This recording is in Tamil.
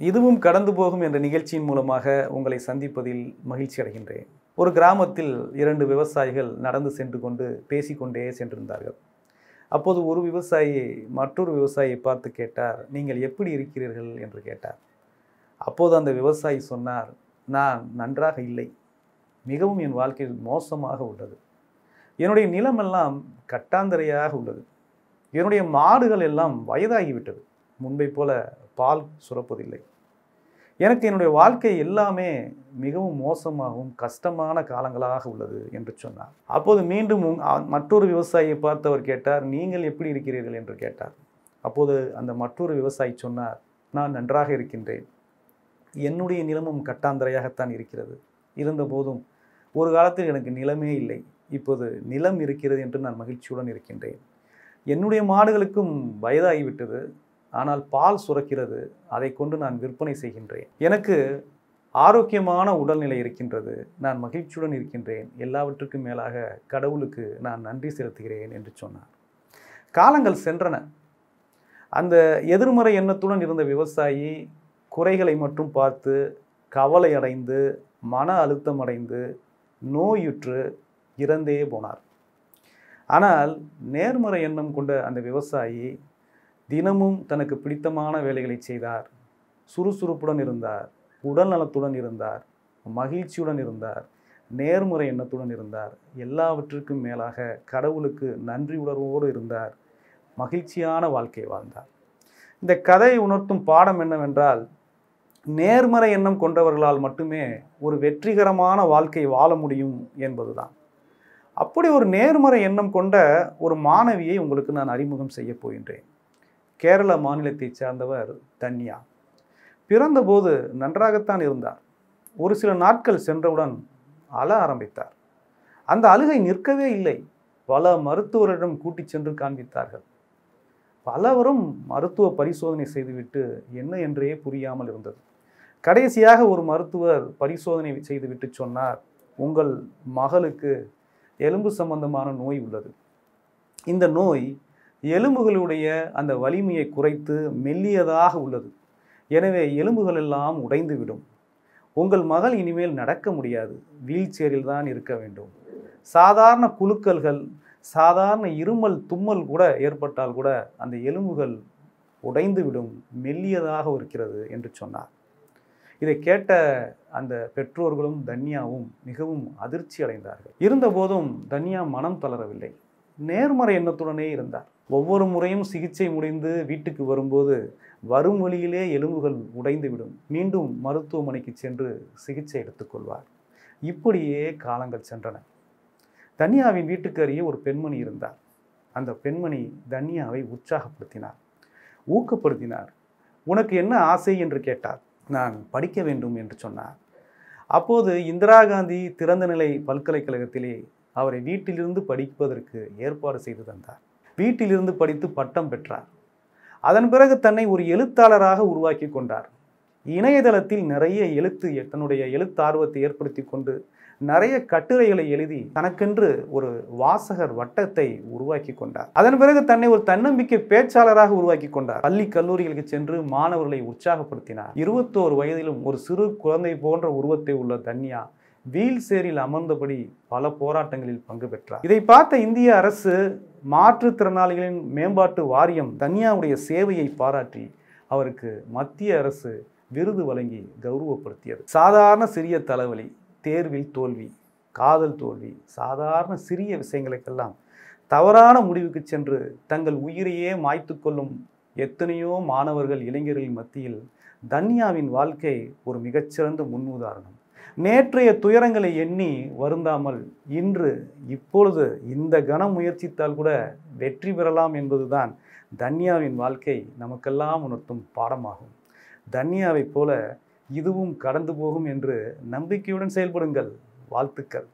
இதுவும் கடந்து போகும் என்ற நிகழ்ச்சியின் மூலமாக உங்களை சந்திப்பதில் மகிழ்ச்சி அடைகின்றேன் ஒரு கிராமத்தில் இரண்டு விவசாயிகள் நடந்து சென்று கொண்டு பேசிக்கொண்டே சென்றிருந்தார்கள் அப்போது ஒரு விவசாயி மற்றொரு விவசாயியை பார்த்து கேட்டார் நீங்கள் எப்படி இருக்கிறீர்கள் என்று கேட்டார் அப்போது அந்த விவசாயி சொன்னார் நான் நன்றாக இல்லை மிகவும் என் வாழ்க்கையில் மோசமாக உள்ளது என்னுடைய நிலமெல்லாம் கட்டாந்தரையாக உள்ளது என்னுடைய மாடுகள் எல்லாம் வயதாகிவிட்டது முன்பை போல பால் சுரப்பதில்லை எனக்கு என்னுடைய வாழ்க்கை எல்லாமே மிகவும் மோசமாகவும் கஷ்டமான காலங்களாக உள்ளது என்று சொன்னார் அப்போது மீண்டும் உங்- அ- மற்றொரு விவசாயியை பார்த்து அவர் கேட்டார் நீங்கள் எப்படி இருக்கிறீர்கள் என்று கேட்டார் அப்போது அந்த மற்றொரு விவசாயி சொன்னார் நான் நன்றாக இருக்கின்றேன் என்னுடைய நிலமும் கட்டாந்தரையாகத்தான் இருக்கிறது இருந்தபோதும் ஒரு காலத்தில் எனக்கு நிலமே இல்லை இப்போது நிலம் இருக்கிறது என்று நான் மகிழ்ச்சியுடன் இருக்கின்றேன் என்னுடைய மாடுகளுக்கும் வயதாகிவிட்டது ஆனால் பால் சுரக்கிறது அதை கொண்டு நான் விற்பனை செய்கின்றேன் எனக்கு ஆரோக்கியமான உடல்நிலை இருக்கின்றது நான் மகிழ்ச்சியுடன் இருக்கின்றேன் எல்லாவற்றுக்கும் மேலாக கடவுளுக்கு நான் நன்றி செலுத்துகிறேன் என்று சொன்னார் காலங்கள் சென்றன அந்த எதிர்மறை எண்ணத்துடன் இருந்த விவசாயி குறைகளை மட்டும் பார்த்து கவலை அடைந்து மன அழுத்தம் அடைந்து நோயுற்று இறந்தே போனார் ஆனால் நேர்மறை எண்ணம் கொண்ட அந்த விவசாயி தினமும் தனக்கு பிடித்தமான வேலைகளை செய்தார் சுறுசுறுப்புடன் இருந்தார் உடல் நலத்துடன் இருந்தார் மகிழ்ச்சியுடன் இருந்தார் நேர்முறை எண்ணத்துடன் இருந்தார் எல்லாவற்றிற்கும் மேலாக கடவுளுக்கு நன்றி உணர்வோடு இருந்தார் மகிழ்ச்சியான வாழ்க்கை வாழ்ந்தார் இந்த கதை உணர்த்தும் பாடம் என்னவென்றால் நேர்மறை எண்ணம் கொண்டவர்களால் மட்டுமே ஒரு வெற்றிகரமான வாழ்க்கை வாழ முடியும் என்பதுதான் அப்படி ஒரு நேர்மறை எண்ணம் கொண்ட ஒரு மாணவியை உங்களுக்கு நான் அறிமுகம் செய்ய போகின்றேன் கேரள மாநிலத்தைச் சார்ந்தவர் தன்யா பிறந்தபோது நன்றாகத்தான் இருந்தார் ஒரு சில நாட்கள் சென்றவுடன் அழ ஆரம்பித்தார் அந்த அழுகை நிற்கவே இல்லை பல மருத்துவரிடம் கூட்டிச் சென்று காண்பித்தார்கள் பலவரும் மருத்துவ பரிசோதனை செய்துவிட்டு என்ன என்றே புரியாமல் இருந்தது கடைசியாக ஒரு மருத்துவர் பரிசோதனை செய்துவிட்டு சொன்னார் உங்கள் மகளுக்கு எலும்பு சம்பந்தமான நோய் உள்ளது இந்த நோய் எலும்புகளுடைய அந்த வலிமையை குறைத்து மெல்லியதாக உள்ளது எனவே எலும்புகள் எல்லாம் உடைந்து விடும் உங்கள் மகள் இனிமேல் நடக்க முடியாது வீல் சேரில் தான் இருக்க வேண்டும் சாதாரண குலுக்கல்கள் சாதாரண இருமல் தும்மல் கூட ஏற்பட்டால் கூட அந்த எலும்புகள் உடைந்து விடும் மெல்லியதாக இருக்கிறது என்று சொன்னார் இதை கேட்ட அந்த பெற்றோர்களும் தன்யாவும் மிகவும் அதிர்ச்சி அடைந்தார்கள் இருந்தபோதும் தன்யா மனம் தளரவில்லை நேர்மறை எண்ணத்துடனே இருந்தார் ஒவ்வொரு முறையும் சிகிச்சை முடிந்து வீட்டுக்கு வரும்போது வரும் வழியிலே எலும்புகள் உடைந்துவிடும் மீண்டும் மருத்துவமனைக்கு சென்று சிகிச்சை எடுத்துக்கொள்வார் இப்படியே காலங்கள் சென்றன தன்யாவின் வீட்டுக்கு அருகே ஒரு பெண்மணி இருந்தார் அந்த பெண்மணி தன்யாவை உற்சாகப்படுத்தினார் ஊக்கப்படுத்தினார் உனக்கு என்ன ஆசை என்று கேட்டார் நான் படிக்க வேண்டும் என்று சொன்னார் அப்போது இந்திரா காந்தி திறந்தநிலை பல்கலைக்கழகத்திலே அவரை வீட்டிலிருந்து படிப்பதற்கு ஏற்பாடு செய்து தந்தார் வீட்டிலிருந்து படித்து பட்டம் பெற்றார் அதன் பிறகு தன்னை ஒரு எழுத்தாளராக உருவாக்கி கொண்டார் இணையதளத்தில் நிறைய எழுத்து தன்னுடைய எழுத்தார்வத்தை ஏற்படுத்தி கொண்டு நிறைய கட்டுரைகளை எழுதி தனக்கென்று ஒரு வாசகர் வட்டத்தை உருவாக்கி கொண்டார் அதன் பிறகு தன்னை ஒரு தன்னம்பிக்கை பேச்சாளராக உருவாக்கி கொண்டார் பள்ளி கல்லூரிகளுக்கு சென்று மாணவர்களை உற்சாகப்படுத்தினார் இருபத்தோரு வயதிலும் ஒரு சிறு குழந்தை போன்ற உருவத்தை உள்ள தன்யா வீல் சேரில் அமர்ந்தபடி பல போராட்டங்களில் பங்கு பெற்றார் இதை பார்த்த இந்திய அரசு மாற்றுத்திறனாளிகளின் மேம்பாட்டு வாரியம் தன்யாவுடைய சேவையை பாராட்டி அவருக்கு மத்திய அரசு விருது வழங்கி கௌரவப்படுத்தியது சாதாரண சிறிய தலைவலி தேர்வில் தோல்வி காதல் தோல்வி சாதாரண சிறிய விஷயங்களுக்கெல்லாம் தவறான முடிவுக்கு சென்று தங்கள் உயிரையே மாய்த்து கொள்ளும் எத்தனையோ மாணவர்கள் இளைஞர்களின் மத்தியில் தன்யாவின் வாழ்க்கை ஒரு மிகச்சிறந்த முன்னுதாரணம் நேற்றைய துயரங்களை எண்ணி வருந்தாமல் இன்று இப்பொழுது இந்த கணம் முயற்சித்தால் கூட வெற்றி பெறலாம் என்பதுதான் தன்யாவின் வாழ்க்கை நமக்கெல்லாம் உணர்த்தும் பாடமாகும் தன்யாவைப் போல இதுவும் கடந்து போகும் என்று நம்பிக்கையுடன் செயல்படுங்கள் வாழ்த்துக்கள்